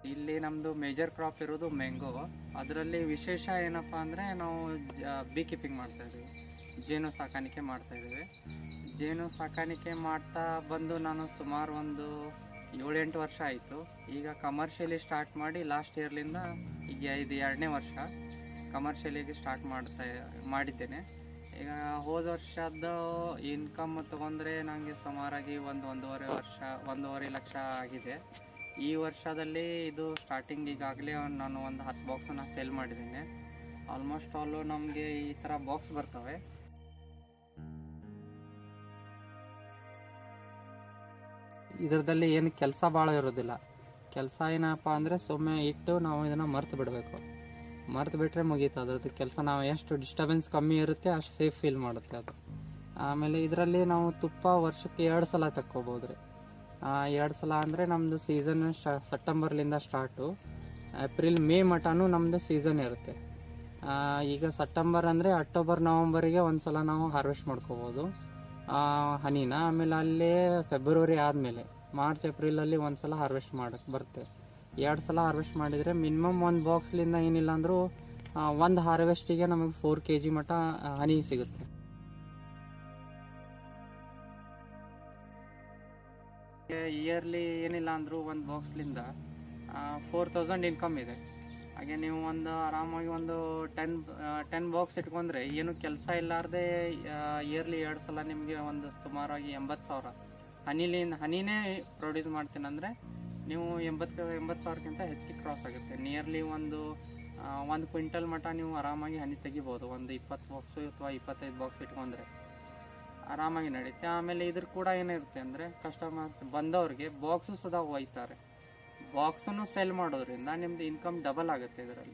ಇಲ್ಲಿ ನಮ್ಮದು major crop ಇರೋದು ಮ್ಯಾಂಗೋ ಅದರಲ್ಲಿ ವಿಶೇಷ ಏನಪ್ಪ ಅಂದರೆ ನಾವು ಬಿ ಕೀಪಿಂಗ್ ಮಾಡ್ತಾ ಇದ್ದೀವಿ ಜೇನು ಸಾಕಾಣಿಕೆ ಮಾಡ್ತಾ ಇದ್ದೀವಿ ಜೇನು ಸಾಕಾಣಿಕೆ ಮಾಡ್ತಾ ಬಂದು ನಾನು ಸುಮಾರು ಒಂದು ಏಳೆಂಟು ವರ್ಷ ಆಯಿತು ಈಗ ಕಮರ್ಷಿಯಲಿ ಸ್ಟಾರ್ಟ್ ಮಾಡಿ ಲಾಸ್ಟ್ ಇಯರ್ಲಿಂದ ಈಗ ಇದು ಎರಡನೇ ವರ್ಷ ಕಮರ್ಷಿಯಲಿಗೆ ಸ್ಟಾರ್ಟ್ ಮಾಡ್ತಾ ಮಾಡಿದ್ದೇನೆ ಈಗ ಹೋದ ವರ್ಷದ ಇನ್ಕಮ್ ತೊಗೊಂಡ್ರೆ ನನಗೆ ಸುಮಾರಾಗಿ ಒಂದು ಒಂದೂವರೆ ವರ್ಷ ಒಂದೂವರೆ ಲಕ್ಷ ಆಗಿದೆ ಈ ವರ್ಷದಲ್ಲಿ ಇದು ಸ್ಟಾರ್ಟಿಂಗ್ ಈಗಾಗಲೇ ನಾನು ಒಂದು ಹತ್ತು ಬಾಕ್ಸನ್ನು ಸೇಲ್ ಮಾಡಿದ್ದೇನೆ ಆಲ್ಮೋಸ್ಟ್ ಆಲು ನಮಗೆ ಈ ಥರ ಬಾಕ್ಸ್ ಬರ್ತವೆ ಇದರದಲ್ಲಿ ಏನು ಕೆಲಸ ಭಾಳ ಇರೋದಿಲ್ಲ ಕೆಲಸ ಏನಪ್ಪ ಅಂದರೆ ಸುಮ್ಮನೆ ಇಟ್ಟು ನಾವು ಇದನ್ನು ಮರ್ತು ಬಿಡಬೇಕು ಮರ್ತು ಬಿಟ್ಟರೆ ಮುಗೀತು ಅದ್ರದ್ದು ಕೆಲಸ ನಾವು ಎಷ್ಟು ಡಿಸ್ಟರ್ಬೆನ್ಸ್ ಕಮ್ಮಿ ಇರುತ್ತೆ ಅಷ್ಟು ಸೇಫ್ ಫೀಲ್ ಮಾಡುತ್ತೆ ಅದು ಆಮೇಲೆ ಇದರಲ್ಲಿ ನಾವು ತುಪ್ಪ ವರ್ಷಕ್ಕೆ ಎರಡು ಸಲ ತಕ್ಕೋಬೋದು ರೀ ಎರಡು ಸಲ ಅಂದರೆ ನಮ್ಮದು ಸೀಸನ್ ಸೆಪ್ಟೆಂಬರ್ಲಿಂದ ಸ್ಟಾರ್ಟು ಏಪ್ರಿಲ್ ಮೇ ಮಟನೂ ನಮ್ಮದು ಸೀಸನ್ ಇರುತ್ತೆ ಆ, ಈಗ ಸೆಪ್ಟೆಂಬರ್ ಅಂದರೆ ಅಕ್ಟೋಬರ್ ನವಂಬರಿಗೆ ಒಂದು ಸಲ ನಾವು ಹಾರ್ವೆಸ್ಟ್ ಮಾಡ್ಕೋಬೋದು ಆ, ಹನಿನ ಆಮೇಲೆ ಅಲ್ಲೇ ಫೆಬ್ರವರಿ ಆದಮೇಲೆ ಮಾರ್ಚ್ ಏಪ್ರಿಲಲ್ಲಿ ಒಂದು ಸಲ ಹಾರ್ವೆಸ್ಟ್ ಮಾಡಕ್ಕೆ ಬರುತ್ತೆ ಎರಡು ಸಲ ಹಾರ್ವೆಸ್ಟ್ ಮಾಡಿದರೆ ಮಿನಿಮಮ್ ಒಂದು ಬಾಕ್ಸ್ಲಿಂದ ಏನಿಲ್ಲ ಅಂದರೂ ಒಂದು ಹಾರ್ವೆಸ್ಟಿಗೆ ನಮಗೆ ಫೋರ್ ಕೆ ಜಿ ಮಟ ಆ, ಹನಿ ಸಿಗುತ್ತೆ ಇಯರ್ಲಿ ಏನಿಲ್ಲ ಅಂದರೂ ಒಂದು ಬಾಕ್ಸ್ಲಿಂದ ಫೋರ್ ತೌಸಂಡ್ ಇನ್ಕಮ್ ಇದೆ ಹಾಗೆ ನೀವು ಒಂದು ಆರಾಮಾಗಿ ಒಂದು ಟೆನ್ ಟೆನ್ ಬಾಕ್ಸ್ ಇಟ್ಕೊಂಡ್ರೆ ಏನು ಕೆಲಸ ಇಲ್ಲಾರ್ದೆ ಇಯರ್ಲಿ ಎರಡು ಸಲ ನಿಮಗೆ ಒಂದು ಸುಮಾರಾಗಿ ಎಂಬತ್ತು ಸಾವಿರ ಹನಿಲಿಂದ ಹನಿನೇ ಪ್ರೊಡ್ಯೂಸ್ ಮಾಡ್ತೀನಂದರೆ ನೀವು ಎಂಬತ್ತು ಎಂಬತ್ತು ಸಾವಿರಕ್ಕಿಂತ ಹೆಚ್ಚಿಗೆ ಕ್ರಾಸ್ ಆಗುತ್ತೆ ನಿಯರ್ಲಿ ಒಂದು ಆ, ಒಂದು ಕ್ವಿಂಟಲ್ ಮಟ ನೀವು ಆರಾಮಾಗಿ ಹನಿ ತೆಗಿಬೋದು ಒಂದು ಇಪ್ಪತ್ತು ಬಾಕ್ಸು ಅಥವಾ ಇಪ್ಪತ್ತೈದು ಬಾಕ್ಸ್ ಇಟ್ಕೊಂಡ್ರೆ ಆರಾಮಾಗಿ ನಡೀತೆ ಆಮೇಲೆ ಇದ್ರ ಕೂಡ ಏನಿರುತ್ತೆ ಅಂದರೆ ಕಸ್ಟಮರ್ಸ್ ಬಂದವ್ರಿಗೆ ಬಾಕ್ಸು ಸದಾ ಒಯ್ತಾರೆ ಬಾಕ್ಸನ್ನು ಸೆಲ್ ಮಾಡೋದ್ರಿಂದ ನಿಮ್ದು ಇನ್ಕಮ್ ಡಬಲ್ ಆಗುತ್ತೆ ಇದರಲ್ಲಿ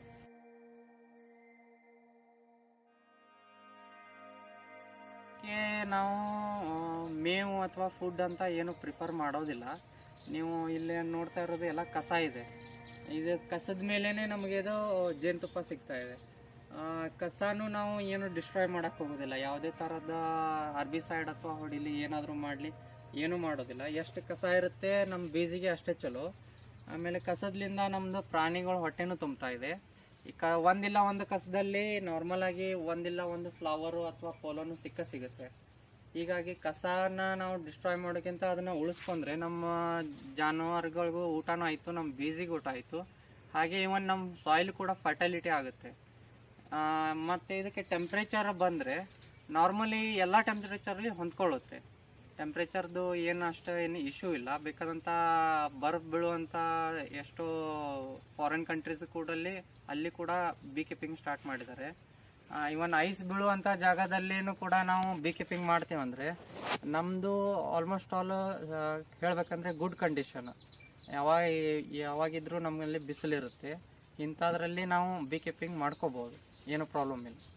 ಕ್ಕೆ ನಾವು ಆ, ಮೇವು ಅಥವಾ ಫುಡ್ ಅಂತ ಏನು ಪ್ರಿಫರ್ ಮಾಡೋದಿಲ್ಲ ನೀವು ಇಲ್ಲಿ ನೋಡ್ತಾ ಇರೋದು ಎಲ್ಲ ಕಸ ಇದೆ ಇದು ಕಸದ ಮೇಲೇನೆ ನಮಗೆ ಇದು ಜೇನುತುಪ್ಪ ಸಿಗ್ತಾ ಇದೆ ಆ, ಕಸನೂ ನಾವು ಏನು ಡಿಸ್ಟ್ರಾಯ್ ಮಾಡಕ್ಕೆ ಹೋಗೋದಿಲ್ಲ ಯಾವುದೇ ಥರದ ಹರ್ಬಿಸೈಡ್ ಅಥವಾ ಹೊಡಿಲಿ ಏನಾದರೂ ಮಾಡಲಿ ಏನೂ ಮಾಡೋದಿಲ್ಲ ಎಷ್ಟು ಕಸ ಇರುತ್ತೆ ನಮ್ಮ ಬೀಜಿಗೆ ಅಷ್ಟೇ ಚಲೋ ಆಮೇಲೆ ಕಸದ್ಲಿಂದ ನಮ್ಮದು ಪ್ರಾಣಿಗಳ ಹೊಟ್ಟೆನೂ ತುಂಬ್ತಾ ಇದೆ ಈ ಕ ಒಂದಿಲ್ಲ ಒಂದು ಕಸದಲ್ಲಿ ನಾರ್ಮಲ್ ಆಗಿ ಒಂದಿಲ್ಲ ಒಂದು ಫ್ಲವರು ಅಥವಾ ಪೋಲೋನು ಸಿಕ್ಕ ಸಿಗುತ್ತೆ ಹೀಗಾಗಿ ಕಸನ ನಾವು ಡಿಸ್ಟ್ರಾಯ್ ಮಾಡೋಕ್ಕಿಂತ ಅದನ್ನ ಉಳಿಸ್ಕೊಂಡ್ರೆ ನಮ್ಮ ಜಾನುವಾರುಗಳಿಗೂ ಊಟನೂ ಆಯಿತು ನಮ್ಮ ಬೀಜಿಗೆ ಊಟ ಆಯಿತು ಹಾಗೆ ಇವನ್ ನಮ್ಮ ಸಾಯಿಲ್ ಕೂಡ ಫರ್ಟಲಿಟಿ ಆಗುತ್ತೆ ಆ, ಮತ್ತೆ ಇದಕ್ಕೆ ಟೆಂಪ್ರೇಚರ್ ಬಂದರೆ ನಾರ್ಮಲಿ ಎಲ್ಲ ಟೆಂಪ್ರೇಚರ್ಲಿ ಹೊಂದ್ಕೊಳ್ಳುತ್ತೆ ಟೆಂಪ್ರೇಚರ್ದು ಏನು ಅಷ್ಟು ಏನು ಇಶ್ಯೂ ಇಲ್ಲ ಬೇಕಾದಂಥ ಬರ್ಫ್ ಬೀಳುವಂಥ ಎಷ್ಟೋ ಫಾರಿನ್ ಕಂಟ್ರೀಸ್ ಕೂಡಲ್ಲಿ ಅಲ್ಲಿ ಕೂಡ ಬಿ ಕೀಪಿಂಗ್ ಸ್ಟಾರ್ಟ್ ಮಾಡಿದ್ದಾರೆ ಇವನ್ ಐಸ್ ಬೀಳುವಂಥ ಜಾಗದಲ್ಲಿನೂ ಕೂಡ ನಾವು ಬಿ ಕೀಪಿಂಗ್ ಮಾಡ್ತೀವಂದ್ರೆ ನಮ್ಮದು ಆಲ್ಮೋಸ್ಟ್ ಆಲ್ ಹೇಳ್ಬೇಕಂದ್ರೆ ಗುಡ್ ಕಂಡೀಷನ್ ಯಾವಾಗ ಯಾವಾಗಿದ್ರೂ ನಮ್ಮಲ್ಲಿ ಬಿಸಿಲಿರುತ್ತೆ ಇಂಥದ್ರಲ್ಲಿ ನಾವು ಬಿ ಕೀಪಿಂಗ್ ಮಾಡ್ಕೋಬೋದು ಏನು ಪ್ರಾಬ್ಲಮ್ ಇಲ್ಲ